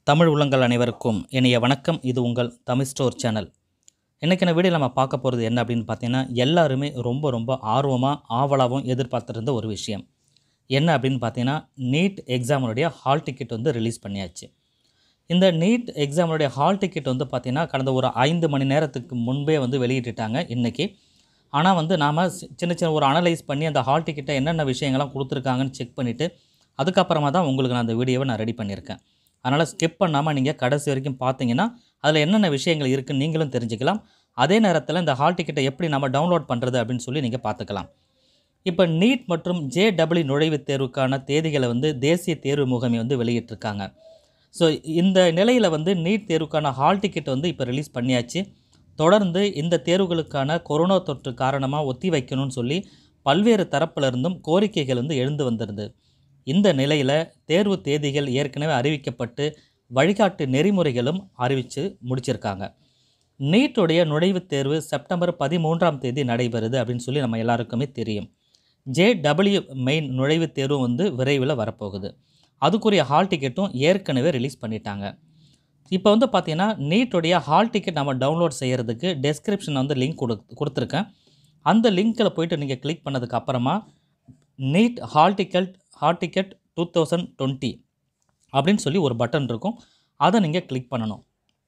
தமிழ் உள்ளங்கள் அனைவருக்கும் இனிய வணக்கம் இது உங்கள் தமிழ் ஸ்டோர் சேனல் இன்றைக்கான வீடியோ நம்ம பார்க்க போகிறது என்ன அப்படின்னு பார்த்தீங்கன்னா எல்லாருமே ரொம்ப ரொம்ப ஆர்வமாக ஆவலாகவும் எதிர்பார்த்துருந்த ஒரு விஷயம் என்ன அப்படின்னு பார்த்தீங்கன்னா நீட் எக்ஸாமினுடைய ஹால் டிக்கெட் வந்து ரிலீஸ் பண்ணியாச்சு இந்த நீட் எக்ஸாமினுடைய ஹால் டிக்கெட் வந்து பார்த்திங்கன்னா கடந்த ஒரு ஐந்து மணி நேரத்துக்கு முன்பே வந்து வெளியிட்டுட்டாங்க இன்றைக்கி ஆனால் வந்து நாம் சின்ன சின்ன ஒரு அனலைஸ் பண்ணி அந்த ஹால் டிக்கெட்டை என்னென்ன விஷயங்கள்லாம் கொடுத்துருக்காங்கன்னு செக் பண்ணிவிட்டு அதுக்கப்புறமா தான் உங்களுக்கு நான் அந்த வீடியோவை நான் ரெடி பண்ணியிருக்கேன் அதனால் ஸ்கிப் பண்ணாமல் நீங்கள் கடைசி வரைக்கும் பார்த்தீங்கன்னா அதில் என்னென்ன விஷயங்கள் இருக்குன்னு நீங்களும் தெரிஞ்சுக்கலாம் அதே நேரத்தில் இந்த ஹால் டிக்கெட்டை எப்படி நம்ம டவுன்லோட் பண்ணுறது அப்படின்னு சொல்லி நீங்கள் பார்த்துக்கலாம் இப்போ நீட் மற்றும் ஜேடபிள்யூ நுழைவுத் தேர்வுக்கான தேதிகளை வந்து தேசிய தேர்வு முகமை வந்து வெளியிட்டிருக்காங்க ஸோ இந்த நிலையில் வந்து நீட் தேர்வுக்கான ஹால் டிக்கெட் வந்து இப்போ ரிலீஸ் பண்ணியாச்சு தொடர்ந்து இந்த தேர்வுகளுக்கான கொரோனா தொற்று காரணமாக ஒத்தி வைக்கணும்னு சொல்லி பல்வேறு தரப்பிலிருந்தும் கோரிக்கைகள் வந்து எழுந்து வந்திருந்தது இந்த நிலையில் தேர்வு தேதிகள் ஏற்கனவே அறிவிக்கப்பட்டு வழிகாட்டு நெறிமுறைகளும் அறிவித்து முடிச்சிருக்காங்க நீட்டுடைய நுழைவுத் தேர்வு செப்டம்பர் பதிமூன்றாம் தேதி நடைபெறுது அப்படின்னு சொல்லி நம்ம எல்லாருக்குமே தெரியும் ஜேடபிள்யூ மெயின் நுழைவுத் தேர்வு வந்து விரைவில் வரப்போகுது அதுக்குரிய ஹால் டிக்கெட்டும் ஏற்கனவே ரிலீஸ் பண்ணிட்டாங்க இப்போ வந்து பார்த்தீங்கன்னா நீட்டுடைய ஹால் டிக்கெட் நம்ம டவுன்லோட் செய்கிறதுக்கு டெஸ்கிரிப்ஷன் வந்து லிங்க் கொடு கொடுத்துருக்கேன் அந்த லிங்க்கில் போயிட்டு நீங்கள் கிளிக் பண்ணதுக்கு அப்புறமா NEET hall ticket hall ticket two thousand twenty அப்படின்னு சொல்லி ஒரு பட்டன் இருக்கும் அதை நீங்கள் கிளிக் பண்ணணும்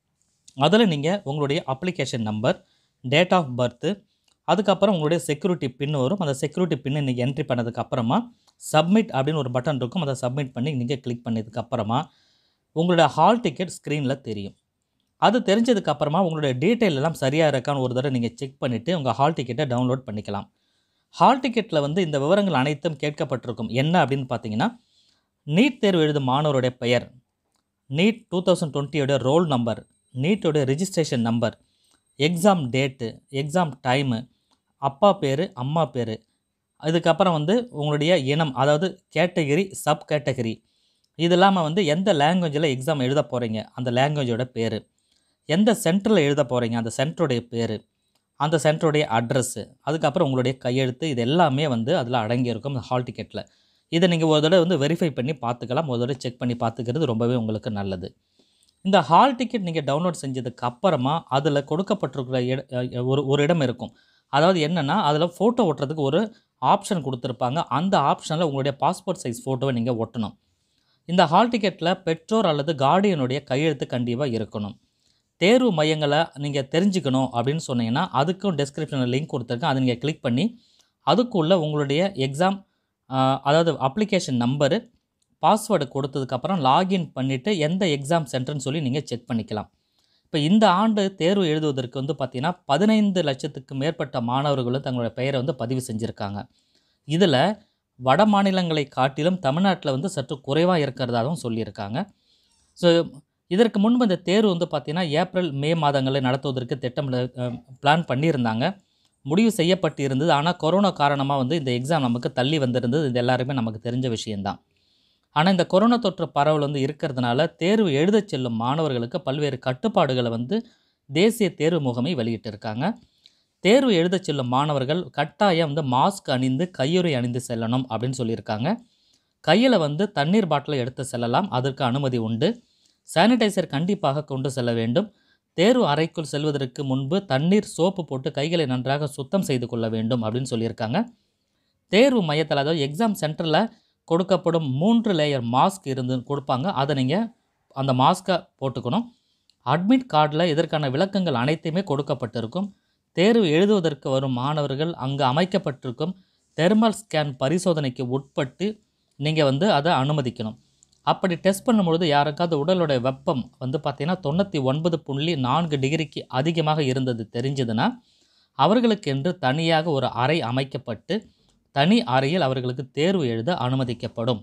அதில் நீங்கள் உங்களுடைய application number date of birth அதுக்கப்புறம் உங்களுடைய செக்யூரிட்டி பின் வரும் அந்த செக்யூரிட்டி பின்னை நீங்கள் என்ட்ரி பண்ணதுக்கு அப்புறமா சப்மிட் அப்படின்னு ஒரு பட்டன் இருக்கும் அதை சப்மிட் பண்ணி நீங்கள் கிளிக் பண்ணதுக்கு அப்புறமா உங்களுடைய ஹால் டிக்கெட் ஸ்க்ரீனில் தெரியும் அது தெரிஞ்சதுக்கு அப்புறமா உங்களுடைய டீட்டெயில் எல்லாம் சரியாக இருக்கான்னு ஒரு தடவை நீங்கள் செக் பண்ணிவிட்டு உங்கள் ஹால் டிக்கெட்டை டவுன்லோட் பண்ணிக்கலாம் ஹால் டிக்கெட்டில் வந்து இந்த விவரங்கள் அனைத்தும் கேட்கப்பட்டிருக்கும் என்ன அப்படின்னு பார்த்தீங்கன்னா நீட் தேர்வு எழுதும் மாணவருடைய பெயர் நீட் டூ தௌசண்ட் டுவெண்ட்டியோட ரோல் நம்பர் நீட்டோடைய registration number exam date exam time அப்பா பேர் அம்மா பேர் இதுக்கப்புறம் வந்து உங்களுடைய இனம் அதாவது கேட்டகரி சப் கேட்டகரி இது இல்லாமல் வந்து எந்த லாங்குவேஜில் எக்ஸாம் எழுத போகிறீங்க அந்த லாங்குவேஜோட பேர் எந்த சென்டரில் எழுத போகிறீங்க அந்த சென்டருடைய பேர் அந்த சென்டருடைய அட்ரஸ்ஸு அதுக்கப்புறம் உங்களுடைய கையெழுத்து இது எல்லாமே வந்து அதில் அடங்கியிருக்கும் இந்த ஹால் டிக்கெட்டில் இதை நீங்கள் ஒரு தடவை வந்து வெரிஃபை பண்ணி பார்த்துக்கலாம் ஒரு தடவை செக் பண்ணி பார்த்துக்கிறது ரொம்பவே உங்களுக்கு நல்லது இந்த ஹால் டிக்கெட் நீங்கள் டவுன்லோட் செஞ்சதுக்கு அப்புறமா அதில் கொடுக்கப்பட்டிருக்கிற இட அஹ் ஒரு ஒரு இடம் இருக்கும் அதாவது என்னென்னா அதில் ஃபோட்டோ ஒட்டுறதுக்கு ஒரு ஆப்ஷன் கொடுத்துருப்பாங்க அந்த ஆப்ஷனில் உங்களுடைய பாஸ்போர்ட் சைஸ் ஃபோட்டோவை நீங்கள் ஒட்டணும் இந்த ஹால் டிக்கெட்டில் பெற்றோர் அல்லது கார்டியனுடைய கையெழுத்து கண்டிப்பாக இருக்கணும் தேர்வு மையங்களை நீங்கள் தெரிஞ்சுக்கணும் அப்படின்னு சொன்னீங்கன்னா அதுக்கும் டெஸ்கிரிப்ஷனில் லிங்க் கொடுத்துருக்கேன் அதை நீங்கள் கிளிக் பண்ணி அதுக்குள்ளே உங்களுடைய எக்ஸாம் அதாவது அப்ளிகேஷன் நம்பரு பாஸ்வேர்டு கொடுத்ததுக்கப்புறம் லாகின் பண்ணிவிட்டு எந்த எக்ஸாம் சென்டர்னு சொல்லி நீங்கள் செக் பண்ணிக்கலாம் இப்போ இந்த ஆண்டு தேர்வு எழுதுவதற்கு வந்து பார்த்திங்கன்னா பதினைந்து லட்சத்துக்கு மேற்பட்ட மாணவர்களும் தங்களுடைய பெயரை வந்து பதிவு செஞ்சுருக்காங்க இதில் வட மாநிலங்களை காட்டிலும் தமிழ்நாட்டில் வந்து சற்று குறைவாக இருக்கிறதாகவும் சொல்லியிருக்காங்க ஸோ இதற்கு முன்பு இந்த தேர்வு வந்து பார்த்திங்கன்னா ஏப்ரல் மே மாதங்களில் நடத்துவதற்கு திட்டம் பிளான் பண்ணியிருந்தாங்க முடிவு செய்யப்பட்டு இருந்தது ஆனால் கொரோனா காரணமாக வந்து இந்த எக்ஸாம் நமக்கு தள்ளி வந்திருந்தது இது எல்லாருமே நமக்கு தெரிஞ்ச விஷயந்தான் ஆனால் இந்த கொரோனா தொற்று பரவல் வந்து இருக்கிறதுனால தேர்வு எழுதச் செல்லும் மாணவர்களுக்கு பல்வேறு கட்டுப்பாடுகளை வந்து தேசிய தேர்வு முகமை வெளியிட்டிருக்காங்க தேர்வு எழுதச் செல்லும் மாணவர்கள் கட்டாயம் வந்து மாஸ்க் அணிந்து கையுறை அணிந்து செல்லணும் அப்படின்னு சொல்லியிருக்காங்க கையில் வந்து தண்ணீர் பாட்டிலை எடுத்து செல்லலாம் அதற்கு அனுமதி உண்டு சானிடைசர் கண்டிப்பாக கொண்டு செல்ல வேண்டும் தேர்வு அறைக்குள் செல்வதற்கு முன்பு தண்ணீர் சோப்பு போட்டு கைகளை நன்றாக சுத்தம் செய்து கொள்ள வேண்டும் அப்படின்னு சொல்லியிருக்காங்க தேர்வு மையத்தில் அதாவது எக்ஸாம் சென்டரில் கொடுக்கப்படும் மூன்று லேயர் மாஸ்க் இருந்து கொடுப்பாங்க அதை நீங்கள் அந்த மாஸ்க்கை போட்டுக்கணும் அட்மிட் கார்டில் இதற்கான விளக்கங்கள் அனைத்துமே கொடுக்கப்பட்டிருக்கும் தேர்வு எழுதுவதற்கு வரும் மாணவர்கள் அங்கு அமைக்கப்பட்டிருக்கும் தெர்மல் ஸ்கேன் பரிசோதனைக்கு உட்பட்டு நீங்கள் வந்து அதை அனுமதிக்கணும் அப்படி டெஸ்ட் பண்ணும்பொழுது யாருக்காவது உடலுடைய வெப்பம் வந்து பார்த்திங்கன்னா தொண்ணூற்றி ஒன்பது புள்ளி நான்கு டிகிரிக்கு அதிகமாக இருந்தது தெரிஞ்சதுன்னா அவர்களுக்கு என்று தனியாக ஒரு அறை அமைக்கப்பட்டு தனி அறையில் அவர்களுக்கு தேர்வு எழுத அனுமதிக்கப்படும்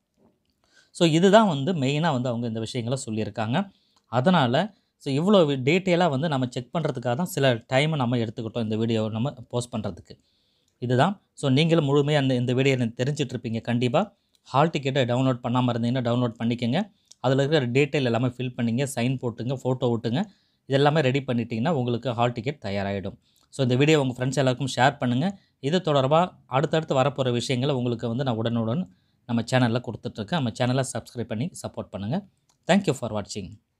ஸோ இதுதான் வந்து மெயினாக வந்து அவங்க இந்த விஷயங்களை சொல்லியிருக்காங்க அதனால் ஸோ இவ்வளோ டீட்டெயிலாக வந்து நம்ம செக் பண்ணுறதுக்காக தான் சில டைமை நம்ம எடுத்துக்கிட்டோம் இந்த வீடியோவை நம்ம போஸ்ட் பண்ணுறதுக்கு இதுதான் ஸோ நீங்களும் முழுமையாக அந்த இந்த வீடியோ தெரிஞ்சிட்ருப்பீங்க கண்டிப்பாக ஹால் டிக்கெட்டை டவுன்லோட் பண்ணாமல் இருந்தீங்கன்னா டவுன்லோட் பண்ணிக்கோங்க அதில் இருக்கிற டீட்டெயில் எல்லாமே ஃபில் பண்ணிங்க சைன் போட்டுங்க ஃபோட்டோ விட்டுங்க இதெல்லாமே ரெடி பண்ணிட்டீங்கன்னா உங்களுக்கு ஹால் டிக்கெட் தயாராகிடும் ஸோ இந்த வீடியோ உங்கள் ஃப்ரெண்ட்ஸ் எல்லாருக்கும் ஷேர் பண்ணுங்கள் இது தொடர்பாக அடுத்தடுத்து வரப்போகிற விஷயங்களை உங்களுக்கு வந்து நான் உடனுடன் நம்ம சேனலில் கொடுத்துட்ருக்கேன் நம்ம சேனலை சப்ஸ்கிரைப் பண்ணி சப்போர்ட் பண்ணுங்கள் தேங்க்யூ ஃபார் வாட்சிங்